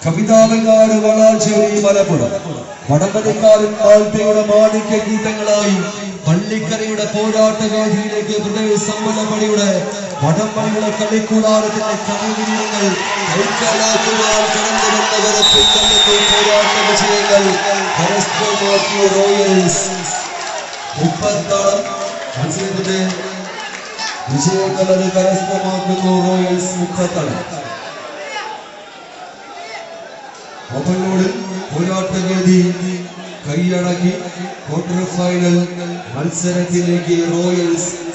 കവിതാവങ്ങാട് വളാഞ്ചേരി മലപ്പുറം വടമതിക്കാരൻ ആൽത്തയുടെ മാണിക്യ കൂട്ടങ്ങളായി പള്ളിക്കരയുടെ പോരാട്ടവേദിയിലേക്ക് ഹൃദയ സമ്മതപടിയുടെ വടംവലിയുടെ കളിക്കൂടാരത്തിന്റെ കളിവിനങ്ങൾ കൈക്കാലാക്കുവാൻ കടന്നു വന്നവരെ പിന്തള്ളുന്നു പോരാട്ട വിജയങ്ങൾ കരസ്ഥമാക്കിയ റോയൽസ് മുപ്പത്താളം മത്സരത്തിന്റെ വിജയങ്ങൾ അത് കരസ്ഥമാക്കുന്നു റോയൽസ് മുപ്പത്തളം ഒപ്പനോടിൽ പോരാട്ടവേദി കൈയടക്കി ക്വാർട്ടർ ഫൈനൽ മത്സരത്തിലേക്ക് റോയൽസ്